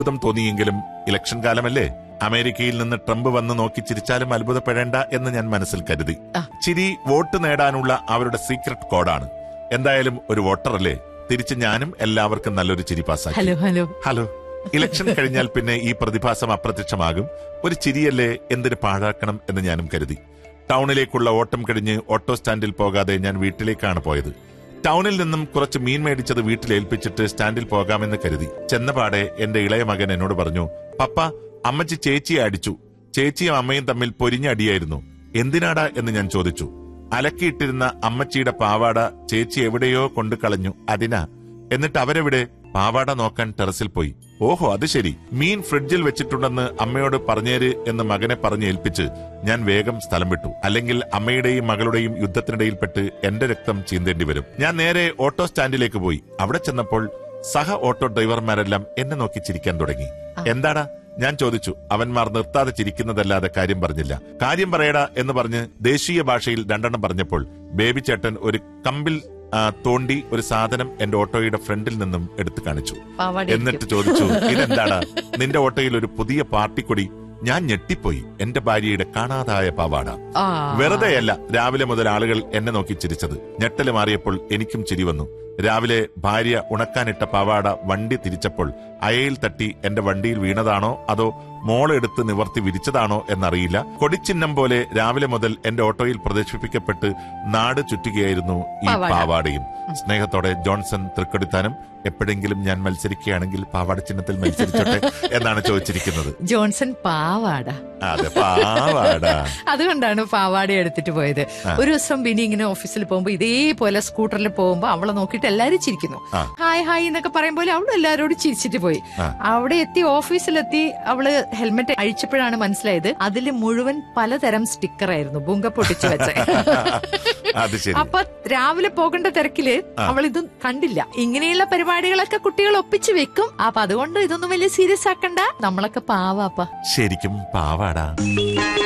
അത്ഭുതം തോന്നിയെങ്കിലും ഇലക്ഷൻ കാലമല്ലേ അമേരിക്കയിൽ നിന്ന് ട്രംപ് വന്ന് നോക്കി ചിരിച്ചാലും അത്ഭുതപ്പെടേണ്ട എന്ന് ഞാൻ മനസ്സിൽ കരുതി ആ. ചിരി വോട്ട് നേടാനുള്ള അവരുടെ സീക്രട്ട് കോഡാണ് എന്തായാലും ഒരു വോട്ടറല്ലേ തിരിച്ച് ഞാനും എല്ലാവർക്കും നല്ലൊരു ചിരി പാസ്സാക്കി ഹലോ ഹലോ ഹലോ ഇലക്ഷൻ കഴിഞ്ഞാൽ പിന്നെ ഈ പ്രതിഭാസം അപ്രത്യക്ഷമാകും ഒരു ചിരിയല്ലേ എന്തിന് പാഴാക്കണം എന്ന് ഞാനും കരുതി ടൗണിലേക്കുള്ള ഓട്ടം കഴിഞ്ഞ് ഓട്ടോ സ്റ്റാൻഡിൽ പോകാതെ ഞാൻ വീട്ടിലേക്കാണ് പോയത് ടൗണിൽ നിന്നും കുറച്ച് മീൻ മേടിച്ചത് വീട്ടിൽ ഏൽപ്പിച്ചിട്ട് സ്റ്റാൻഡിൽ പോകാമെന്ന് കരുതി ചെന്നപാടെ എന്റെ ഇളയ മകൻ എന്നോട് പറഞ്ഞു പപ്പ അമ്മച്ചി ചേച്ചിയെ അടിച്ചു ചേച്ചിയും അമ്മയും തമ്മിൽ പൊരിഞ്ഞടിയായിരുന്നു എന്തിനാടാ എന്ന് ഞാൻ ചോദിച്ചു അലക്കിയിട്ടിരുന്ന അമ്മച്ചിയുടെ പാവാട ചേച്ചി എവിടെയോ കൊണ്ടു കളഞ്ഞു അതിനാ എന്നിട്ട് അവരെവിടെ പാവാട നോക്കാൻ ടെറസിൽ പോയി ഓഹോ അത് ശരി മീൻ ഫ്രിഡ്ജിൽ വെച്ചിട്ടുണ്ടെന്ന് അമ്മയോട് പറഞ്ഞേര് എന്ന് മകനെ പറഞ്ഞ് ഏൽപ്പിച്ച് ഞാൻ വേഗം സ്ഥലം വിട്ടു അല്ലെങ്കിൽ അമ്മയുടെയും മകളുടെയും യുദ്ധത്തിനിടയിൽപ്പെട്ട് എന്റെ രക്തം ചീന്തേണ്ടി വരും ഞാൻ നേരെ ഓട്ടോ സ്റ്റാൻഡിലേക്ക് പോയി അവിടെ ചെന്നപ്പോൾ സഹ ഓട്ടോ ഡ്രൈവർമാരെല്ലാം എന്നെ നോക്കി ചിരിക്കാൻ തുടങ്ങി എന്താടാ ഞാൻ ചോദിച്ചു അവന്മാർ നിർത്താതെ ചിരിക്കുന്നതല്ലാതെ കാര്യം പറഞ്ഞില്ല കാര്യം പറയടാ എന്ന് പറഞ്ഞ് ദേശീയ ഭാഷയിൽ രണ്ടെണ്ണം പറഞ്ഞപ്പോൾ ബേബി ചേട്ടൻ ഒരു കമ്പിൽ ആ, തോണ്ടി ഒരു സാധനം എന്റെ ഓട്ടോയുടെ ഫ്രണ്ടിൽ നിന്നും എടുത്തു കാണിച്ചു പാവാട എന്നിട്ട് ചോദിച്ചു ഇതെന്താടാ നിന്റെ ഓട്ടോയിൽ ഒരു പുതിയ പാർട്ടിക്കൊടി ഞാൻ ഞെട്ടിപ്പോയി എന്റെ ഭാര്യയുടെ കാണാതായ പാവാട ആ വെറുതെയല്ല രാവിലെ മുതൽ ആളുകൾ എന്നെ നോക്കി ചിരിച്ചത് ഞെട്ടല് മാറിയപ്പോൾ എനിക്കും ചിരി വന്നു രാവിലെ ഭാര്യ ഉണക്കാനിട്ട പാവാട വണ്ടി തിരിച്ചപ്പോൾ അയയിൽ തട്ടി എന്റെ വണ്ടിയിൽ വീണതാണോ അതോ മോളെടുത്ത് നിവർത്തി വിരിച്ചതാണോ എന്നറിയില്ല കൊടിച്ചിഹ്നം പോലെ രാവിലെ മുതൽ എന്റെ ഓട്ടോയിൽ പ്രദർശിപ്പിക്കപ്പെട്ട് നാട് ചുറ്റുകയായിരുന്നു ഈ പാവാട. പാവാടയും സ്നേഹത്തോടെ ജോൺസൺ തൃക്കൊടിത്താനം എപ്പോഴെങ്കിലും ഞാൻ മത്സരിക്കുകയാണെങ്കിൽ പാവാട ചിഹ്നത്തിൽ മത്സരിച്ചോട്ടെ എന്നാണ് ചോദിച്ചിരിക്കുന്നത് ജോൺസൺ പാവാട അതെ പാവാട അതുകൊണ്ടാണ് പാവാട എടുത്തിട്ട് പോയത് ഒരു ദിവസം ബിനി ഇങ്ങനെ ഓഫീസിൽ പോകുമ്പോ ഇതേപോലെ സ്കൂട്ടറിൽ പോകുമ്പോ അവളെ നോക്കിയിട്ട് എല്ലാരും ചിരിക്കുന്നു ആ. ഹായ് ഹായ് എന്നൊക്കെ പറയുമ്പോൾ അവളും എല്ലാരോടും ചിരിച്ചിട്ട് പോയി ആ. അവിടെ എത്തി ഓഫീസിലെത്തി അവള് ഹെൽമെറ്റ് അഴിച്ചപ്പോഴാണ് മനസ്സിലായത് അതിൽ മുഴുവൻ പലതരം സ്റ്റിക്കർ ആയിരുന്നു ബുങ്ക പൊട്ടിച്ചു വെച്ച അത് ശരി അപ്പൊ രാവിലെ പോകേണ്ട തിരക്കില് അവൾ ഇതും കണ്ടില്ല ഇങ്ങനെയുള്ള പരിപാടികളൊക്കെ കുട്ടികൾ ഒപ്പിച്ചു വെക്കും അപ്പൊ അതുകൊണ്ട് ഇതൊന്നും വലിയ സീരിയസ് ആക്കണ്ട നമ്മളൊക്കെ പാവാപ്പ ശരിക്കും പാവാടാ